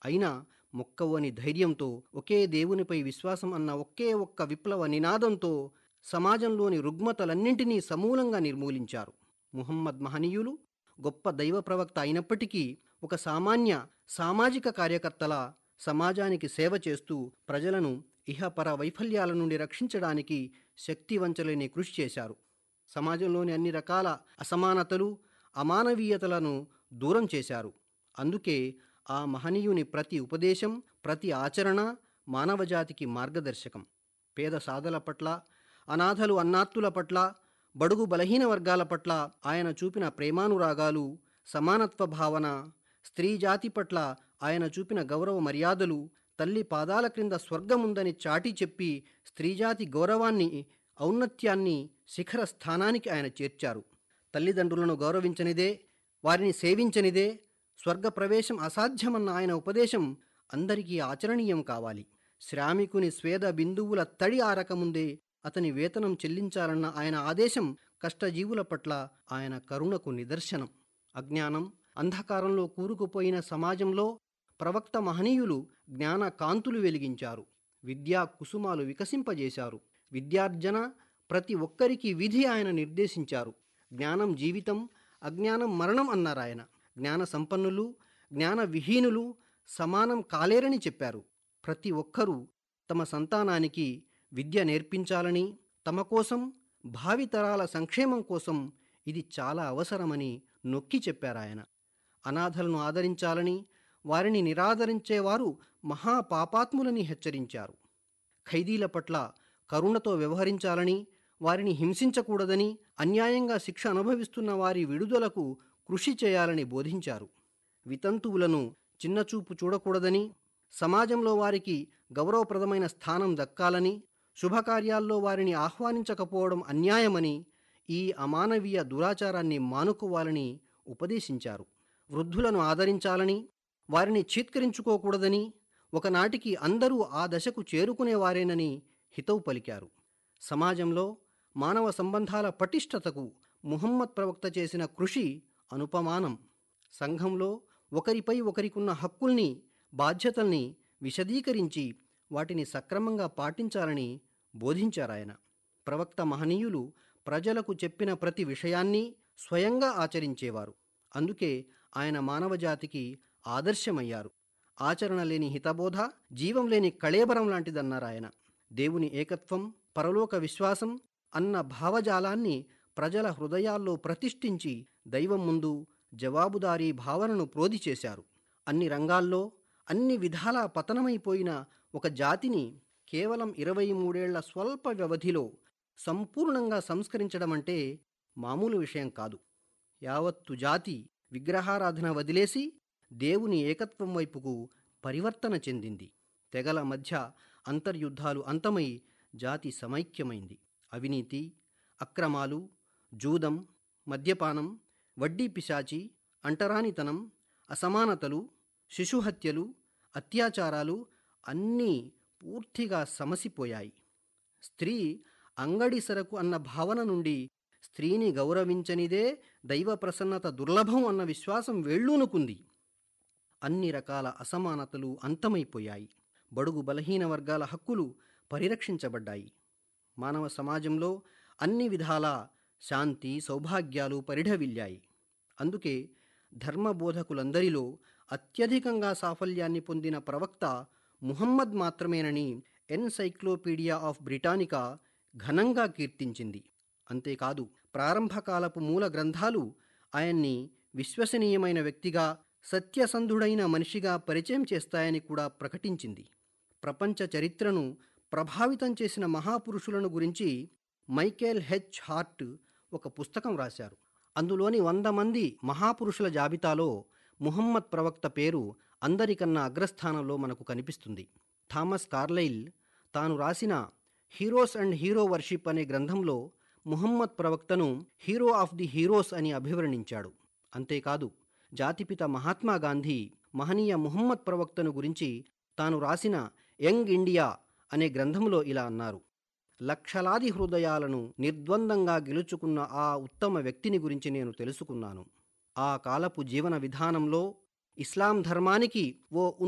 అయినా మొక్కవని ధైర్యంతో ఒకే దేవునిపై విశ్వాసం అన్న ఒకే ఒక్క విప్లవ నినాదంతో సమాజంలోని రుగ్మతలన్నింటినీ సమూలంగా నిర్మూలించారు ముహమ్మద్ మహనీయులు గొప్ప దైవ ప్రవక్త అయినప్పటికీ ఒక సామాన్య సామాజిక కార్యకర్తల సమాజానికి సేవ చేస్తూ ప్రజలను ఇహపర వైఫల్యాల నుండి రక్షించడానికి శక్తివంచలేని కృషి చేశారు సమాజంలోని అన్ని రకాల అసమానతలు అమానవీయతలను దూరం చేశారు అందుకే ఆ మహనీయుని ప్రతి ఉపదేశం ప్రతి ఆచరణ మానవజాతికి మార్గదర్శకం పేద సాధల పట్ల అనాథలు అన్నార్తుల పట్ల బడుగు బలహీన వర్గాల పట్ల ఆయన చూపిన ప్రేమానురాగాలు సమానత్వ భావన స్త్రీ జాతి పట్ల ఆయన చూపిన గౌరవ మర్యాదలు తల్లి పాదాల క్రింద స్వర్గముందని చాటి చెప్పి స్త్రీజాతి గౌరవాన్ని ఔన్నత్యాన్ని శిఖర స్థానానికి ఆయన చేర్చారు తల్లిదండ్రులను గౌరవించనిదే వారిని సేవించనిదే స్వర్గ ప్రవేశం అసాధ్యమన్న ఆయన ఉపదేశం అందరికీ ఆచరణీయం కావాలి శ్రామికుని స్వేద బిందువుల తడి ఆరకముందే అతని వేతనం చెల్లించాలన్న ఆయన ఆదేశం కష్టజీవుల పట్ల ఆయన కరుణకు నిదర్శనం అజ్ఞానం అంధకారంలో కూరుకుపోయిన సమాజంలో ప్రవక్త మహనీయులు జ్ఞాన కాంతులు వెలిగించారు విద్యా కుసుమాలు వికసింపజేశారు విద్యార్జన ప్రతి ఒక్కరికి విధి ఆయన నిర్దేశించారు జ్ఞానం జీవితం అజ్ఞానం మరణం అన్నారు ఆయన జ్ఞాన సంపన్నులు జ్ఞాన విహీనులు సమానం కాలేరని చెప్పారు ప్రతి ఒక్కరూ తమ సంతానానికి విద్య నేర్పించాలని తమ కోసం భావితరాల సంక్షేమం కోసం ఇది చాలా అవసరమని నొక్కి చెప్పారాయన అనాథలను ఆదరించాలని వారిని నిరాదరించేవారు మహాపాపాత్ములని హెచ్చరించారు ఖైదీల పట్ల కరుణతో వ్యవహరించాలని వారిని హింసించకూడదని అన్యాయంగా శిక్ష అనుభవిస్తున్న వారి విడుదలకు కృషి చేయాలని బోధించారు వితంతువులను చిన్నచూపు చూడకూడదని సమాజంలో వారికి గౌరవప్రదమైన స్థానం దక్కాలని శుభకార్యాల్లో వారిని ఆహ్వానించకపోవడం అన్యాయమని ఈ అమానవీయ దురాచారాన్ని మానుకోవాలని ఉపదేశించారు వృద్ధులను ఆదరించాలని వారిని చీత్కరించుకోకూడదని ఒకనాటికి అందరూ ఆ దశకు చేరుకునేవారేనని హితవు పలికారు సమాజంలో మానవ సంబంధాల పటిష్టతకు ముహమ్మద్ ప్రవక్త చేసిన కృషి అనుపమానం సంఘంలో ఒకరిపై ఒకరికున్న హక్కుల్ని బాధ్యతల్ని విశదీకరించి వాటిని సక్రమంగా పాటించాలని బోధించారాయన ప్రవక్త మహనీయులు ప్రజలకు చెప్పిన ప్రతి విషయాన్ని స్వయంగా ఆచరించేవారు అందుకే ఆయన మానవజాతికి ఆదర్శమయ్యారు ఆచరణ లేని హితబోధ జీవం లేని కళేబరం లాంటిదన్నారాయన దేవుని ఏకత్వం పరలోక విశ్వాసం అన్న భావజాలాన్ని ప్రజల హృదయాల్లో ప్రతిష్ఠించి దైవం ముందు జవాబుదారీ భావనను ప్రోధి చేశారు అన్ని రంగాల్లో అన్ని విధాలా పతనమైపోయిన ఒక జాతిని కేవలం ఇరవై మూడేళ్ల స్వల్ప వ్యవధిలో సంపూర్ణంగా సంస్కరించడమంటే మామూలు విషయం కాదు యావత్తు జాతి విగ్రహారాధన వదిలేసి దేవుని ఏకత్వం వైపుకు పరివర్తన చెందింది తెగల మధ్య అంతర్యుద్ధాలు అంతమై జాతి సమైక్యమైంది అవినీతి అక్రమాలు జూదం మద్యపానం వడ్డీ పిశాచి అంటరానితనం అసమానతలు శిశుహత్యలు అత్యాచారాలు అన్నీ పూర్తిగా సమసిపోయాయి స్త్రీ అంగడి సరకు అన్న భావన నుండి స్త్రీని గౌరవించనిదే దైవ ప్రసన్నత దుర్లభం అన్న విశ్వాసం వేళ్ళూనుకుంది అన్ని రకాల అసమానతలు అంతమైపోయాయి బడుగు బలహీన వర్గాల హక్కులు పరిరక్షించబడ్డాయి మానవ సమాజంలో అన్ని విధాల శాంతి సౌభాగ్యాలు పరిఢవిల్లాయి అందుకే ధర్మబోధకులందరిలో అత్యధికంగా సాఫల్యాన్ని పొందిన ప్రవక్త ముహమ్మద్ మాత్రమేనని ఎన్సైక్లోపీడియా ఆఫ్ బ్రిటానికా ఘనంగా కీర్తించింది అంతేకాదు ప్రారంభకాలపు మూల గ్రంథాలు ఆయన్ని విశ్వసనీయమైన వ్యక్తిగా సత్యసంధుడైన మనిషిగా పరిచయం చేస్తాయని కూడా ప్రకటించింది ప్రపంచ చరిత్రను ప్రభావితం చేసిన మహాపురుషులను గురించి మైకేల్ హెచ్ హార్ట్ ఒక పుస్తకం రాశారు అందులోని వంద మంది మహాపురుషుల జాబితాలో ముహమ్మద్ ప్రవక్త పేరు అందరికన్నా అగ్రస్థానంలో మనకు కనిపిస్తుంది థామస్ కార్లైల్ తాను రాసిన హీరోస్ అండ్ హీరో వర్షిప్ అనే గ్రంథంలో ముహమ్మద్ ప్రవక్తను హీరో ఆఫ్ ది హీరోస్ అని అభివర్ణించాడు అంతేకాదు జాతిపిత మహాత్మా గాంధీ మహనీయ ముహమ్మద్ ప్రవక్తను గురించి తాను రాసిన యంగ్ ఇండియా అనే గ్రంథంలో ఇలా అన్నారు లక్షలాది హృదయాలను నిర్ద్వందంగా గెలుచుకున్న ఆ ఉత్తమ వ్యక్తిని గురించి నేను తెలుసుకున్నాను ఆ కాలపు జీవన విధానంలో ఇస్లాం ధర్మానికి ఓ